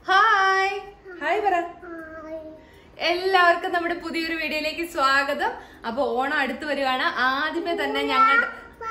Hi hi പറ എല്ലാവർക്കും നമ്മുടെ പുതിയൊരു വീഡിയോയിലേക്ക് സ്വാഗതം അപ്പൊ ഓണം അടുത്ത് വരുവാണ് ആദ്യമേ തന്നെ ഞങ്ങളുടെ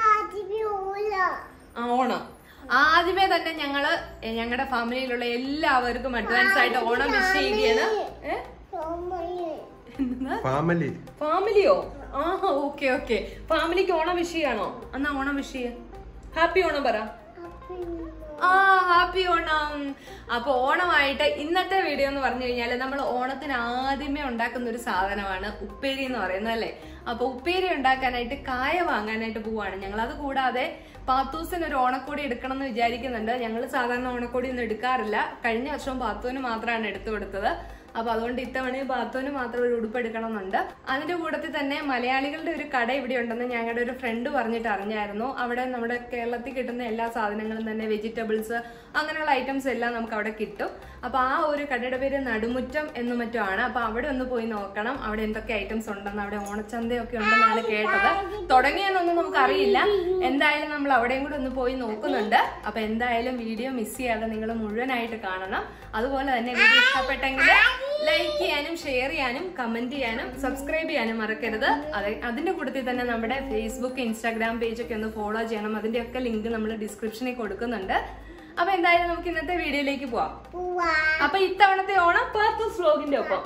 ആ, ഓണം ആദ്യമേ തന്നെ ഞങ്ങള് എ, ഞങ്ങളുടെ ഫാമിലിയിലുള്ള എല്ലാവർക്കും അഡ്വാൻസ് ആയിട്ട് ഓണം വിഷ് ചെയ്യുകയാണ് ഏ? എന്തെന്നാ? ഫാമിലി ഫാമിലിയോ ആ ഓക്കെ ഓക്കെ ഫാമിലിക്ക് ഓണം വിഷ് ചെയ്യാണോ എന്നാ ഓണം വിഷ് ചെയ്യ ഹാപ്പി ഓണം പറ ആ ഹാപ്പി ഓണം അപ്പൊ ഓണമായിട്ട് ഇന്നത്തെ വീഡിയോ എന്ന് പറഞ്ഞു കഴിഞ്ഞാല് നമ്മൾ ഓണത്തിന് ആദ്യമേ ഉണ്ടാക്കുന്ന ഒരു സാധനമാണ് ഉപ്പേരി എന്ന് പറയുന്നത് അല്ലേ അപ്പൊ ഉപ്പേരി ഉണ്ടാക്കാനായിട്ട് കായ വാങ്ങാനായിട്ട് പോവാണ് ഞങ്ങൾ അത് കൂടാതെ പാത്തൂസിന് ഒരു ഓണക്കോടി എടുക്കണം എന്ന് വിചാരിക്കുന്നുണ്ട് ഞങ്ങൾ സാധാരണ ഓണക്കോടി ഒന്നും എടുക്കാറില്ല കഴിഞ്ഞ വർഷവും പാത്തൂന് മാത്രമാണ് എടുത്തു കൊടുത്തത് അപ്പൊ അതുകൊണ്ട് ഇത്തവണയും പാത്തോന് മാത്രം ഒരു ഉടുപ്പ് എടുക്കണം എന്നുണ്ട് അതിന്റെ കൂട്ടത്തിൽ തന്നെ മലയാളികളുടെ ഒരു കട ഇവിടെ ഉണ്ടെന്ന് ഞങ്ങളുടെ ഒരു ഫ്രണ്ട് പറഞ്ഞിട്ട് അറിഞ്ഞായിരുന്നു അവിടെ നമ്മുടെ കേരളത്തിൽ കിട്ടുന്ന എല്ലാ സാധനങ്ങളും തന്നെ വെജിറ്റബിൾസ് അങ്ങനെയുള്ള ഐറ്റംസ് എല്ലാം നമുക്ക് അവിടെ കിട്ടും അപ്പൊ ആ ഒരു കടയുടെ പേര് നടുമുറ്റം എന്നും മറ്റും ആണ് അപ്പൊ അവിടെ ഒന്ന് പോയി നോക്കണം അവിടെ എന്തൊക്കെ ഐറ്റംസ് ഉണ്ടെന്ന് അവിടെ ഓണച്ചന്തയൊക്കെ ഉണ്ടെന്നാണ് കേട്ടത് തുടങ്ങിയെന്നൊന്നും നമുക്ക് അറിയില്ല എന്തായാലും നമ്മൾ അവിടെയും കൂടെ ഒന്ന് പോയി നോക്കുന്നുണ്ട് അപ്പൊ എന്തായാലും വീഡിയോ മിസ് ചെയ്യാതെ നിങ്ങൾ മുഴുവനായിട്ട് കാണണം അതുപോലെ തന്നെ വീഡിയോ ഇഷ്ടപ്പെട്ടെങ്കിൽ ലൈക്ക് ചെയ്യാനും ഷെയർ ചെയ്യാനും കമന്റ് ചെയ്യാനും സബ്സ്ക്രൈബ് ചെയ്യാനും മറക്കരുത് അതെ അതിന്റെ കൂട്ടത്തിൽ തന്നെ നമ്മുടെ ഫേസ്ബുക്ക് ഇൻസ്റ്റാഗ്രാം പേജ് ഒക്കെ ഒന്ന് ഫോളോ ചെയ്യണം അതിന്റെ ഒക്കെ ലിങ്ക് നമ്മൾ ഡിസ്ക്രിപ്ഷനിൽ കൊടുക്കുന്നുണ്ട് അപ്പൊ എന്തായാലും നമുക്ക് ഇന്നത്തെ വീഡിയോയിലേക്ക് പോവാം അപ്പൊ ഇത്തവണത്തെ ഓണം പാത്തൂസ് വ്ലോഗിന്റെ ഒപ്പം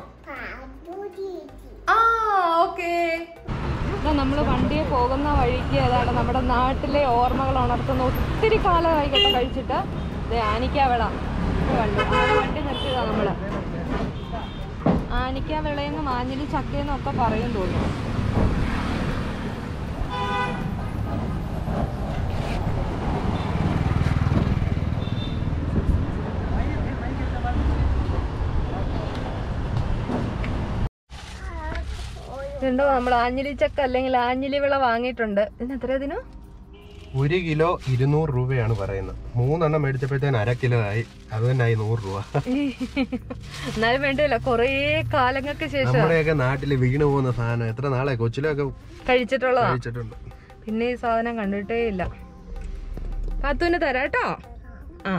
ആ ഓക്കേ നമ്മൾ വണ്ടിയെ പോകുന്ന വഴിക്ക് അതാണ് നമ്മുടെ നാട്ടിലെ ഓർമ്മകൾ ഉണർത്തുന്ന ഒത്തിരി കാലമായി കേട്ടോ കഴിച്ചിട്ട് ദേ ആനിക്കാവിള വണ്ടി ആ വണ്ടി നിർത്തിയതാ നമ്മള് ആനിക്കാവിളയെന്ന് മാഞ്ഞിലി ചക്കയെന്നും ഒക്കെ പറയും തോന്നുന്നു ഇതുണ്ടോ നമ്മൾ ആഞ്ഞിലി ചക്ക അല്ലെങ്കിൽ ആഞ്ഞിലി വിള വാങ്ങിയിട്ടുണ്ട് ഇതിന് എത്ര ഇതിനു ഒരു കിലോ ഇരുന്നൂറ് രൂപയാണ് പറയുന്നത് മൂന്നെണ്ണം മേടിച്ചപ്പോഴത്തേന് അര കിലോ ആയി അത് തന്നെ ആയി നൂറ് രൂപ എന്നാലും വേണ്ടില്ല കൊറേ കാലങ്ങൾക്ക് ശേഷം നമ്മുടെയൊക്കെ നാട്ടിൽ വീണ് പോകുന്ന സാധനം എത്ര നാളെ കൊച്ചിലൊക്കെ കഴിച്ചിട്ടുള്ളതാ കഴിച്ചിട്ടുണ്ട് പിന്നെ ഈ സാധനം കണ്ടിട്ടേ ഇല്ല പത്തുവിന് തരാം കേട്ടോ ആ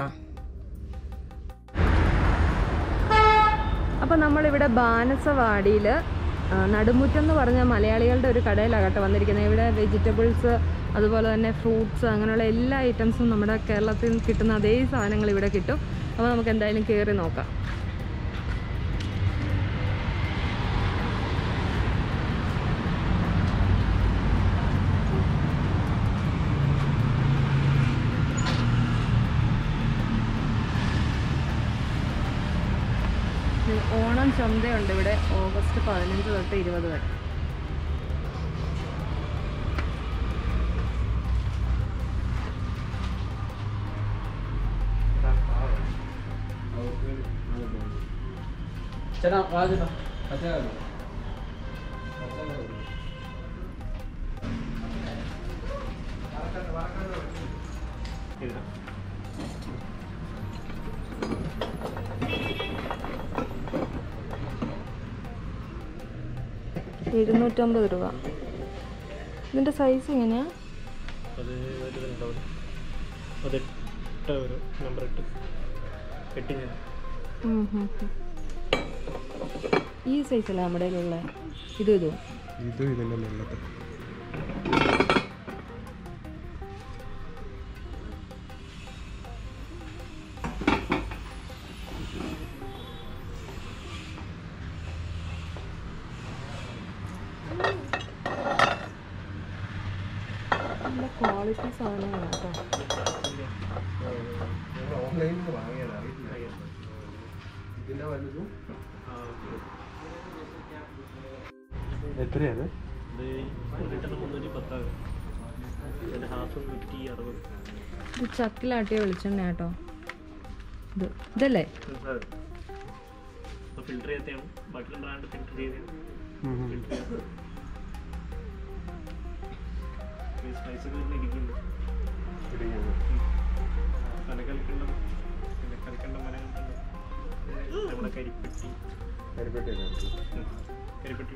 അപ്പൊ നമ്മളിവിടെ ബാനസവാടിയില് ആ, നടുമുറ്റം എന്ന് പറഞ്ഞ മലയാളികളുടെ ഒരു കടയിലാണ് കേട്ടോ വന്നിരിക്കുന്നത് ഇവിടെ വെജിറ്റബിൾസ് അതുപോലെ തന്നെ ഫ്രൂട്ട്സ് അങ്ങനെയുള്ള എല്ലാ ഐറ്റംസും നമ്മുടെ കേരളത്തിൽ നിന്ന് കിട്ടുന്ന അതേ സാധനങ്ങൾ ഇവിടെ കിട്ടും അപ്പോൾ നമുക്ക് എന്തായാലും കയറി നോക്കാം ഓണം ചന്തയുണ്ട് ഇവിടെ ഓഗസ്റ്റ് പതിനഞ്ച് തൊട്ട് ഇരുപത് വരെ ഇരുന്നൂറ്റമ്പത് രൂപ ഇതിന്റെ സൈസ് എങ്ങനെയാ അത് വലുതുണ്ടാവും അത് എട്ട് ഒരു നമ്പർ എട്ട് എട്ടിന് ഉം ഉം ഉം. ഈ സൈസല്ല നമ്മുടെ കയ്യിലുള്ള ഇതും ഇതും ഇതും ഇതിന്റെ വെള്ളത്തിൽ നല്ല ക്വാളിറ്റി സാധനങ്ങളാണ് കേട്ടോ ഓൺലൈനിൽ നിന്ന് വാങ്ങിയത് അറിയില്ല ഇതിന്റെ വലുതും എത്രയാണ് ഇത് ഒരെണ്ണം മുന്നൂറ്റി പത്താകും അതിൻ്റെ ഹാഫ് നൂറ്റി അറുപത് ഇത് ചക്കിലാട്ടിയ വെളിച്ചെണ്ണ കേട്ടോ ഇത് ഇതല്ലേ അപ്പോൾ ഫിൽറ്റർ ചെയ്തതാണ് ബാക്കി രണ്ടാണ്ട് ഫിൽറ്റർ ചെയ്തതാണ് ഫിൽറ്റർ ചെയ്ത് സ്പൈസ് ഒക്കെ ഇരിക്കുന്നു തല കളിക്കേണ്ട പിന്നെ കളിക്കേണ്ട മരം കണ്ടത് നമ്മുടെ കരിപ്പെട്ടി ഉം. കരിപ്പെട്ടി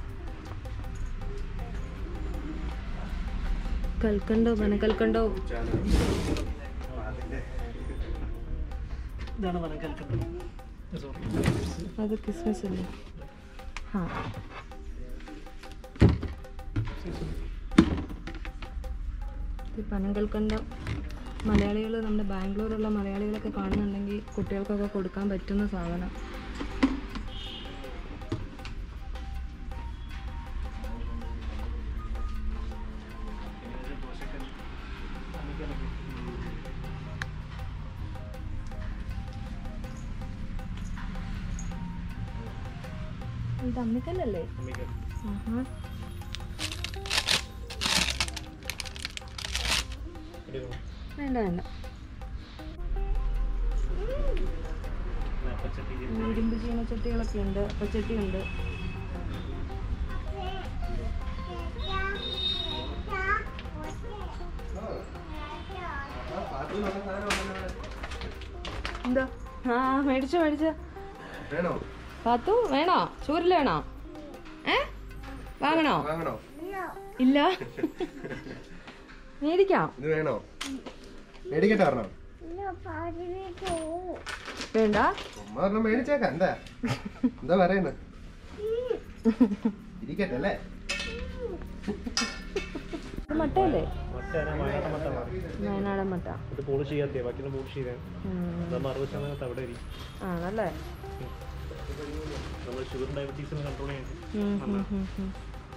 കൽക്കണ്ടോ പനക്കൽക്കണ്ടോ ഇതാണ് വനം കൽക്കട്ട സോറി അത് ക്രിസ്മസ് അല്ലേ ആ ഈ പനങ്കൽക്കണ്ടം മലയാളികൾ നമ്മുടെ ബാംഗ്ലൂരുള്ള മലയാളികളൊക്കെ കാണുന്നുണ്ടെങ്കിൽ കുട്ടികൾക്കൊക്കെ കൊടുക്കാൻ പറ്റുന്ന സാധനം ഇത് അമ്മിക്കല്ലല്ലേ ആഹാ വേണ്ട വേണ്ട ഇരുമ്പ് ചീനച്ചട്ടികളൊക്കെ ഉണ്ട് അപ്പച്ചട്ടി ഉണ്ട് എന്താ ആ മേടിച്ചോ മേടിച്ചോ വേണോ പാത്തു വേണോ ചൂരിൽ വേണോ ഏ വാങ്ങണോ വാങ്ങണോ ഇല്ല മേടിക്കാം ഇത് വേണോ മേടിക്കട്ടെ പറഞ്ഞോ വേണ്ട ഉമ്മ പറഞ്ഞ മേടിച്ചേക്കാം എന്താ എന്താ പറയുന്നത് ഇരിക്കട്ടെ അല്ലേ ഇത് മട്ടയല്ലേ മറ്റാണ് വയനാട് മട്ട വയനാടൻ മട്ട ഇത് പോളിഷ് ചെയ്യാത്തേ ബാക്കിയുള്ള പോളിഷ് ചെയ്തേ ഉം. അതാകുമ്പോൾ അറുപത് ശതമാനത്ത് അവിടെ ഇരിക്കും ആണല്ലേ നമ്മൾ ഷുഗർ ഡയബറ്റീസിന് കൺട്രോൾ ചെയ്യാൻ ഉം, ഉം, ഉം, ഉം.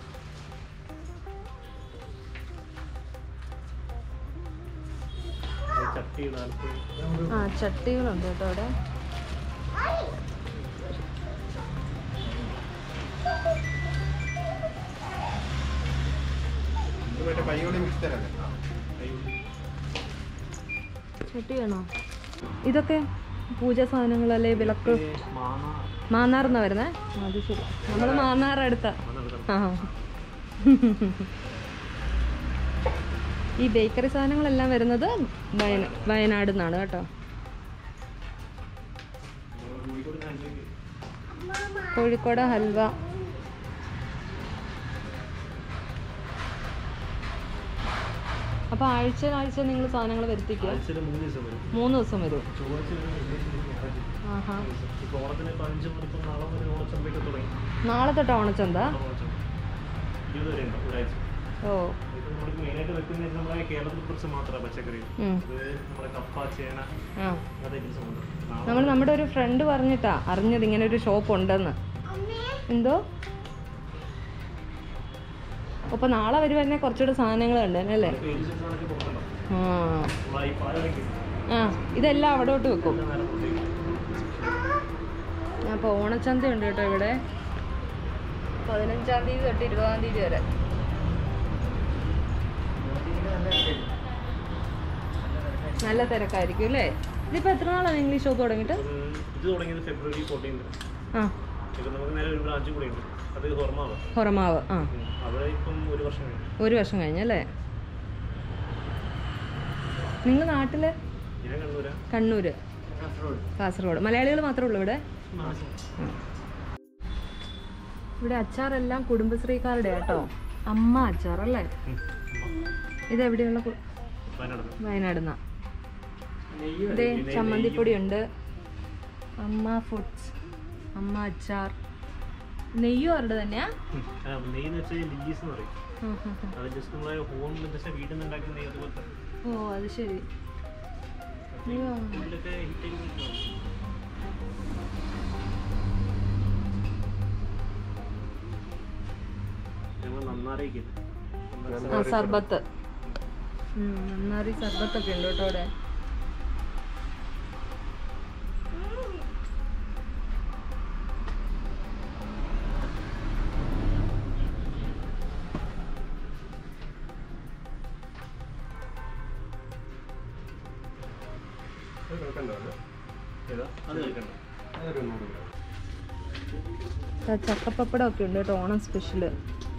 ചട്ടി നാൽപ്പത് ആ ചട്ടികളുണ്ട് കേട്ടോ അവിടെ ഇത് മറ്റേ പയ്യോളി മിക്സ്ചറല്ലേ ചട്ടി വേണോ ഇതൊക്കെ പൂജ സാധനങ്ങളല്ലേ വിളക്ക് മാങ്ങ മാന്നാർന്നാ വരുന്നേ ആ, അത് ശരി നമ്മൾ മാന്നാർ അടുത്ത ആ ഈ ബേക്കറി സാധനങ്ങളെല്ലാം വരുന്നത് വയന വയനാട് നിന്നാണ് കേട്ടോ കോഴിക്കോട് ഹൽവ അപ്പൊ ആഴ്ച ആഴ്ച നിങ്ങൾ സാധനങ്ങൾ വരുത്തിക്കുക ആഴ്ചയിൽ മൂന്ന് ദിവസം വരും മൂന്ന് ദിവസം വരും ചൊവ്വാഴ്ച വരും വെള്ളിയാഴ്ച വരും ഞായറാഴ്ച വരും. ആഹാ ഇപ്പൊ ഓണത്തിന് പതിനഞ്ച് മണിക്കൂർ നാളെ മുതൽ ഓണച്ചന്തയൊക്കെ തുടങ്ങി നാളെ തൊട്ട് ഓണച്ചന്ത ഓണച്ചന്ത ഇരുപത് വരെ ഉണ്ട് ഒരാഴ്ച ഓ ഇത് നമ്മൾ മെയിനായിട്ട് വെക്കുന്നത് നമ്മളെ കേരളത്തിൽ കുറിച്ച് മാത്രമാണ് പച്ചക്കറി ഉം. ഇത് നമ്മുടെ കപ്പ ചേന ആ അങ്ങനത്തെ ഐറ്റംസ് ഉണ്ട് നാളെ നമ്മൾ നമ്മുടെ ഒരു ഫ്രണ്ട് പറഞ്ഞിട്ടാ അറിഞ്ഞത് ഇങ്ങനെ ഒരു ഷോപ്പ് ഉണ്ടെന്ന് എന്തോ അപ്പൊ നാളെ വരുവായിരുന്നെ കുറച്ചുകൂടെ സാധനങ്ങൾ ഉണ്ട് അല്ലേ പേരിച്ച് സാധനമൊക്കെ പുറത്തുണ്ടാവും ആ നമ്മളെ ഈ പാലടയ്ക്ക് ആ ഇതെല്ലാം അവിടോട്ട് വെക്കും നേരം പുറത്തേക്ക് അപ്പോൾ ഓണച്ചന്ത ഉണ്ട് കേട്ടോ ഇവിടെ പതിനഞ്ചാം തീയതി തൊട്ട് ഇരുപതാം തീയതി വരെ നല്ല തിരക്കായിരിക്കും അല്ലേ ഇതിപ്പോ എത്ര നാളാണ് ഇംഗ്ലീഷ് ഷോപ്പ് തുടങ്ങിയിട്ട് ഒരു ഇത് തുടങ്ങിയത് ഫെബ്രുവരി ഫോർട്ടീൻത് ആ ഇപ്പം നമുക്ക് നേരെ ഒരു ബ്രാഞ്ച് കൂടി ഉണ്ട് അത് ഹൊർമാവ് ഹൊറമാവ് ആ അവിടെ ഇപ്പം ഒരു വർഷം കഴിഞ്ഞു ഒരു വർഷം കഴിഞ്ഞല്ലേ നിങ്ങൾ നാട്ടില് ഇര കണ്ണൂര് കണ്ണൂര് കാസർഗോഡ് മലയാളികൾ മാത്രമേ ഉള്ളൂ ഇവിടെ ഇവിടെ അച്ചാറെല്ലാം കുടുംബശ്രീക്കാരുടെ കേട്ടോ അമ്മ അച്ചാർ അല്ലേ ഇത് എവിടെയുള്ള കു- വയനാട് വയനാട് നിന്നാ ഇതേ ചമ്മന്തിപ്പൊടി ഉണ്ട് അമ്മ ഫുഡ്സ് അമ്മ അച്ചാർ നെയ്യും അവരുടെ തന്നെയാ നെയ്ന്ന് വെച്ചാൽ ലില്ലീസ് എന്ന് പറയും ഉം, ഉം, ഉം. അത് ജസ്റ്റ് നമ്മളെ ഹോമിൽ വെച്ചാൽ വീട്ടിൽ നിന്ന് ഉണ്ടാക്കുന്ന നെയ്യ് അതുപോലത്തെ ഓ അത് ശരി അയ്യോ. ഇതിലൊക്കെ ഹിറ്റ് ഞങ്ങൾ നന്നാരേക്ക് ആ സർബത്ത് ഉം, നന്നാരി സർബത്തൊക്കെ ഉണ്ട് കേട്ടോ അവിടെ ഏതാ അത് കഴിക്കണ്ട അതൊരു നൂറ് ഗ്രാം ആ, ചക്കപ്പപ്പടം ഒക്കെ ഉണ്ട് കേട്ടോ ഓണം സ്പെഷ്യല്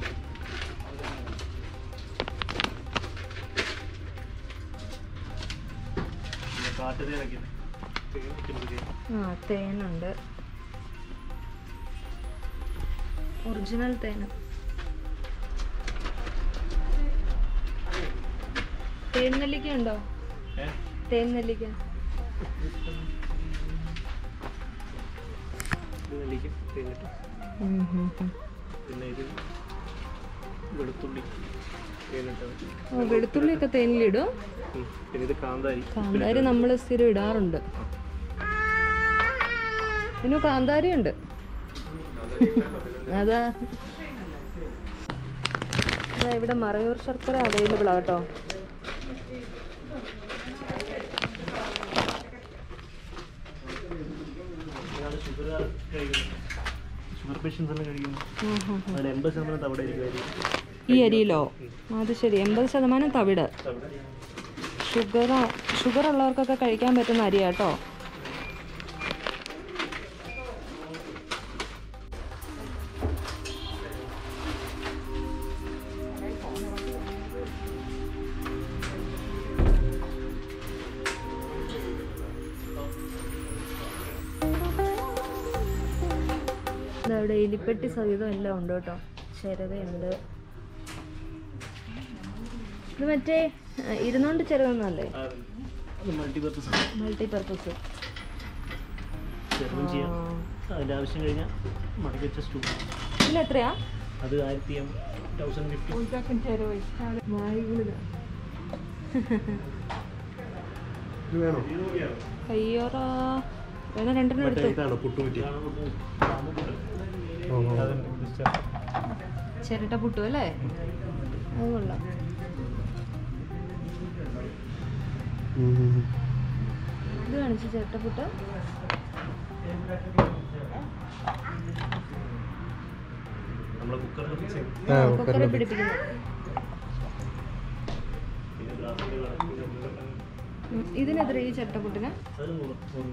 പിന്നെ കാട്ടുതേനൊക്കെ തേനൊക്കെ ഉണ്ട് ചെയ്യാം ആ തേനുണ്ട് ഒറിജിനൽ തേന് തേൻ നെല്ലിക്ക ഉണ്ടോ ഏഹ് തേൻ നെല്ലിക്ക കഴിക്കും തേങ്ങിട്ട് ഉം, ഉം, ഉം. പിന്നെ ഇത് വെളുത്തുള്ളി തേനിട്ട് ഓ വെളുത്തുള്ളിയൊക്കെ തേനിലിടും ഉം. പിന്നെ ഇത് കാന്താരി കാന്താരി നമ്മൾ സ്ഥിരം ഇടാറുണ്ട് പിന്നെ കാന്താരി ഉണ്ട് അതാ അതാ ഇവിടെ മറയൂർ ശർക്കര അവൈലബിൾ ആട്ടോ ഇതാണ് ഷുഗർ കഴിക്കുന്നത് ഷുഗർ പേഷ്യൻസ് എല്ലാം കഴിക്കുന്നു അതിൽ എൺപത് ശതമാനം തവിടെ ഇരിക്കുമായിരിക്കും ഈ അരിയിലോ അത് ശരി എൺപത് ശതമാനം തവിട് തവിടെ ഷുഗർ ഷുഗർ ഉള്ളവർക്കൊക്കെ കഴിക്കാൻ പറ്റുന്ന അരിയാട്ടോ അവിടെ എലിപ്പെട്ടി സഹിതം എല്ലാം ഉണ്ട് കേട്ടോ ചിരവയുണ്ട് ഇത് മറ്റേ ആ, ഇരുന്നോണ്ട് ചെറുതെന്നല്ലേ അത് മൾട്ടിപർപ്പസ് മൾട്ടി പർപ്പസ് ചെറുതും ചെയ്യാം അതിൻ്റെ ആവശ്യം കഴിഞ്ഞാൽ മടക്കി വെച്ച സ്റ്റൂ ഇതിന് എത്രയാ അത് ആയിരത്തി തൗസൻഡ് ഫിഫ്റ്റി ഇത് വേണോ അയ്യോറ വേണം രണ്ടെണ്ണം മറ്റേ എടുത്തു ഇതാണോ പുട്ടുകുറ്റി ഓ, ഓ. ചിരട്ട പുട്ടു അല്ലേ അത് കൊള്ളാം ഉം, ഉം, ഉം. ഇത് കാണിച്ചു ചിരട്ട പുട്ട് നമ്മളെ കുക്കറിൽ ഫിക്സ് ചെയ്യും ആ കുക്കറിൽ കുക്കറിൽ പിടിപ്പിക്കുന്നു പിന്നെ ഗ്ലാസ്സിൽ ഉം, ഇതിനെത്ര ഈ ചിരട്ട പുട്ടിന് അത് നൂറ് നൂറ്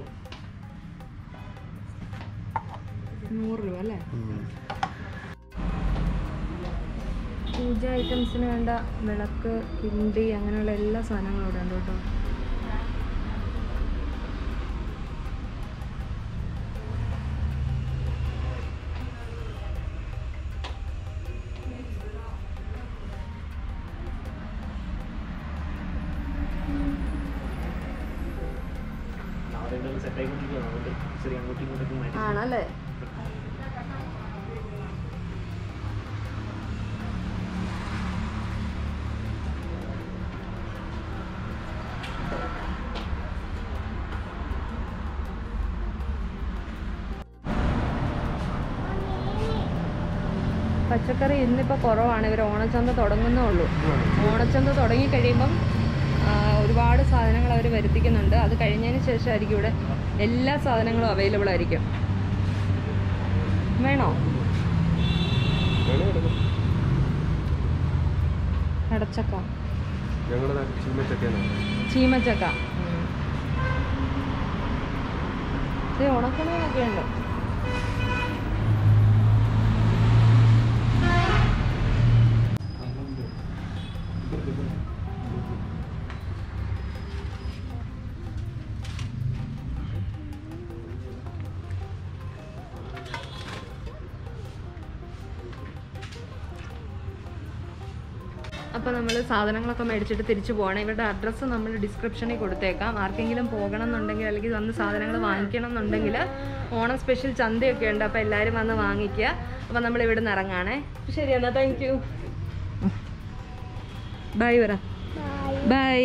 നൂറ് രൂപ അല്ലേ ഉം. പൂജ ഐറ്റംസിന് വേണ്ട വിളക്ക് കിണ്ടി അങ്ങനെയുള്ള എല്ലാ സാധനങ്ങളും ഇവിടെ ഉണ്ട് കേട്ടോ നാളെ സെറ്റ് ആയിക്കൊണ്ടിരിക്കുകയാണ് അതുകൊണ്ട് ശരി അങ്ങോട്ടും ഇങ്ങോട്ടേക്കും മാറ്റി ആണല്ലേ പച്ചക്കറി ഇന്നിപ്പോൾ കുറവാണ് ഇവർ ഓണച്ചന്ത തുടങ്ങുന്നേ ഉള്ളൂ ഓണച്ചന്ത തുടങ്ങി കഴിയുമ്പം ആ, ഒരുപാട് സാധനങ്ങൾ അവർ വരുത്തിക്കുന്നുണ്ട് അത് കഴിഞ്ഞതിന് ശേഷമായിരിക്കും ഇവിടെ എല്ലാ സാധനങ്ങളും അവൈലബിൾ ആയിരിക്കും വേണോ വേണേ എടുക്കാം. കടച്ചക്ക ഞങ്ങളുടെ ചീമച്ചക്കയാണ് ചീമച്ചക്ക ഇത് ഉണക്കണമൊക്കെ ഉണ്ട് അപ്പോൾ നമ്മൾ സാധനങ്ങളൊക്കെ മേടിച്ചിട്ട് തിരിച്ചു പോകണം ഇവരുടെ അഡ്രസ്സ് നമ്മൾ ഡിസ്ക്രിപ്ഷനിൽ കൊടുത്തേക്കാം ആർക്കെങ്കിലും പോകണം എന്നുണ്ടെങ്കിൽ അല്ലെങ്കിൽ വന്ന് സാധനങ്ങൾ വാങ്ങിക്കണം എന്നുണ്ടെങ്കിൽ ഓണം സ്പെഷ്യൽ ചന്തയൊക്കെ ഉണ്ട് അപ്പോൾ എല്ലാവരും വന്ന് വാങ്ങിക്കുക അപ്പോൾ നമ്മൾ ഇവിടെ നിന്ന് ഇറങ്ങാണേ ശരി എന്നാൽ താങ്ക് യു ബൈ പറ ബൈ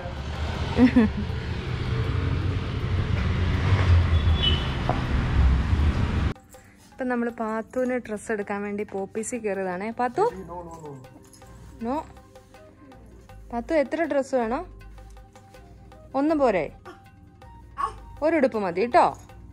ഇപ്പം നമ്മൾ പാത്തുവിന് ഡ്രസ്സ് എടുക്കാൻ വേണ്ടി പോപ്പീസിൽ കയറിയതാണേ പാത്തു നോ പത്തു എത്ര ഡ്രസ്സ് വേണം ഒന്ന് പോരെ ഒരു ഉടുപ്പ് മതി കേട്ടോ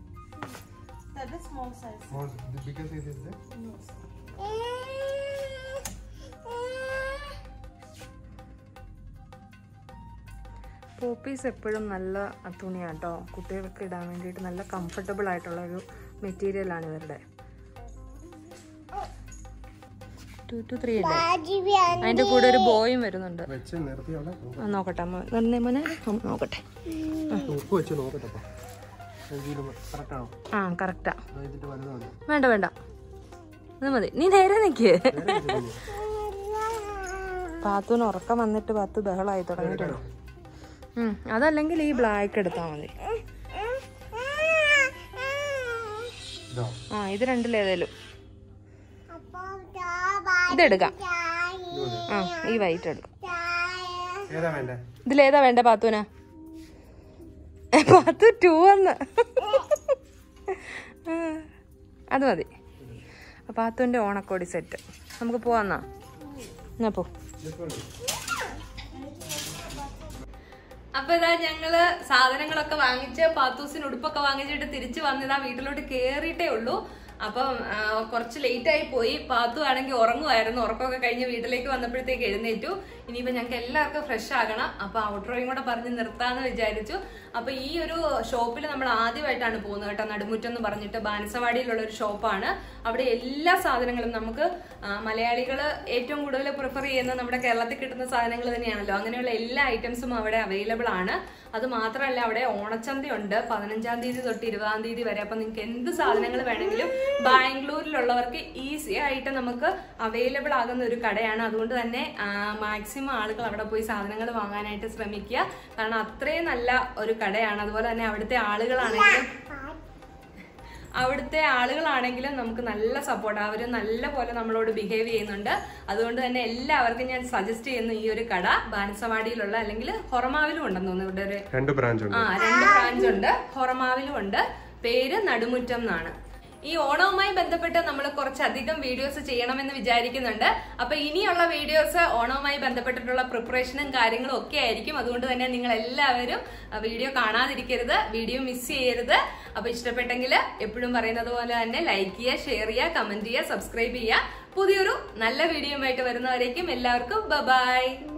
പോപ്പീസ് എപ്പോഴും നല്ല തുണിയാണ് കേട്ടോ കുട്ടികൾക്ക് ഇടാൻ വേണ്ടിയിട്ട് നല്ല കംഫർട്ടബിൾ ആയിട്ടുള്ള ഒരു മെറ്റീരിയലാണ് ഇവരുടെ ടു ടു ത്രീ അല്ലേ അതിന്റെ കൂടെ ഒരു ബോയും വരുന്നുണ്ട് വെച്ച് നിർത്തി അവിടെ ആ, നോക്കട്ടെ അമ്മ നിർണ്ണേ മോനെ അമ്മ നോക്കട്ടെ ഉപ്പ് വെച്ച് നോക്കട്ടെ കറക്റ്റാണോ ആ കറക്റ്റാ ഇതിന്റെ വലുതാണ് വേണ്ട വേണ്ട അത് മതി നീ നേരെ നിക്ക് പാത്തുന് ഉറക്കം വന്നിട്ട് പത്ത് ബഹളായി തുടങ്ങിയിട്ടുണ്ട് ഉം, അതല്ലെങ്കിൽ ഈ ബ്ലാക്ക് എടുത്താൽ മതി ഇതോ ആ ഇത് രണ്ടിലേതേലും ഇതെടുക്കാം ആ ഈ വൈറ്റ് എടുക്കാം ഏതാ വേണ്ടേ ഇതിലേതാ വേണ്ട പാത്തുന പാത്തു ടൂ എന്ന് അത് മതി പാത്തുവിന്റെ ഓണക്കോടി സെറ്റ് നമുക്ക് പോവാന്നാ എന്നാ പോ അപ്പൊ ഇതാ ഞങ്ങള് സാധനങ്ങളൊക്കെ വാങ്ങിച്ച് പാത്തൂസിന് ഉടുപ്പൊക്കെ വാങ്ങിച്ചിട്ട് തിരിച്ചു വന്നിതാ വീട്ടിലോട്ട് കേറിയിട്ടേ ഉള്ളൂ അപ്പം ആ, കുറച്ച് ലേറ്റ് ആയി പോയി പാത്തു ആണെങ്കിൽ ഉറങ്ങുമായിരുന്നു ഉറക്കമൊക്കെ കഴിഞ്ഞ് വീട്ടിലേക്ക് വന്നപ്പോഴത്തേക്ക് എഴുന്നേറ്റു ഇനിയിപ്പോ ഞങ്ങൾക്ക് എല്ലാവർക്കും ഫ്രഷ് ആകണം അപ്പൊ ഔട്ട്രോയും കൂടെ പറഞ്ഞ് നിർത്താന്ന് വിചാരിച്ചു അപ്പൊ ഈ ഒരു ഷോപ്പിൽ നമ്മൾ ആദ്യമായിട്ടാണ് പോകുന്നത് കേട്ടോ നടുമുറ്റം എന്ന് പറഞ്ഞിട്ട് ബാനസവാടിയിലുള്ള ഒരു ഷോപ്പാണ് അവിടെ എല്ലാ സാധനങ്ങളും നമുക്ക് മലയാളികൾ ഏറ്റവും കൂടുതൽ പ്രിഫർ ചെയ്യുന്ന നമ്മുടെ കേരളത്തിൽ കിട്ടുന്ന സാധനങ്ങൾ തന്നെയാണല്ലോ അങ്ങനെയുള്ള എല്ലാ ഐറ്റംസും അവിടെ അവൈലബിൾ ആണ് അത് മാത്രമല്ല അവിടെ ഓണച്ചന്തയുണ്ട് പതിനഞ്ചാം തീയതി തൊട്ട് ഇരുപതാം തീയതി വരെ അപ്പൊ നിങ്ങൾക്ക് എന്ത് സാധനങ്ങൾ വേണമെങ്കിലും ബാംഗ്ലൂരിലുള്ളവർക്ക് ഈസി ആയിട്ട് നമുക്ക് അവൈലബിൾ ആകുന്ന ഒരു കടയാണ് അതുകൊണ്ട് തന്നെ മാക്സിമം ആളുകൾ അവിടെ പോയി സാധനങ്ങൾ വാങ്ങാനായിട്ട് ശ്രമിക്കുക കാരണം അത്രയും നല്ല ഒരു കടയാണ് അതുപോലെ തന്നെ അവിടുത്തെ ആളുകളാണെങ്കിലും അവിടുത്തെ ആളുകളാണെങ്കിലും നമുക്ക് നല്ല സപ്പോർട്ട് അവർ നല്ല പോലെ നമ്മളോട് ബിഹേവ് ചെയ്യുന്നുണ്ട് അതുകൊണ്ട് തന്നെ എല്ലാവർക്കും ഞാൻ സജസ്റ്റ് ചെയ്യുന്ന ഈ ഒരു കട ബാനസവാടിയിലുള്ള അല്ലെങ്കിൽ ഹൊറമാവിലും ഉണ്ടെന്ന് തോന്നുന്നു ഇവിടെ ഒരു രണ്ട് ബ്രാഞ്ച് ഉണ്ട് ആ രണ്ട് ബ്രാഞ്ച് ഉണ്ട് ഹൊറമാവിലും ഉണ്ട് പേര് നടുമുറ്റം എന്നാണ് ഈ ഓണവുമായി ബന്ധപ്പെട്ട് നമ്മൾ കുറച്ചധികം വീഡിയോസ് ചെയ്യണമെന്ന് വിചാരിക്കുന്നുണ്ട് അപ്പൊ ഇനിയുള്ള വീഡിയോസ് ഓണവുമായി ബന്ധപ്പെട്ടിട്ടുള്ള പ്രിപ്പറേഷനും കാര്യങ്ങളും ഒക്കെ ആയിരിക്കും അതുകൊണ്ട് തന്നെ നിങ്ങൾ എല്ലാവരും വീഡിയോ കാണാതിരിക്കരുത് വീഡിയോ മിസ് ചെയ്യരുത് അപ്പൊ ഇഷ്ടപ്പെട്ടെങ്കിൽ എപ്പോഴും പറയുന്നത് പോലെ തന്നെ ലൈക്ക് ചെയ്യുക ഷെയർ ചെയ്യുക കമന്റ് ചെയ്യുക സബ്സ്ക്രൈബ് ചെയ്യുക പുതിയൊരു നല്ല വീഡിയോ ആയിട്ട് വരുന്നവരേക്കും എല്ലാവർക്കും ബൈ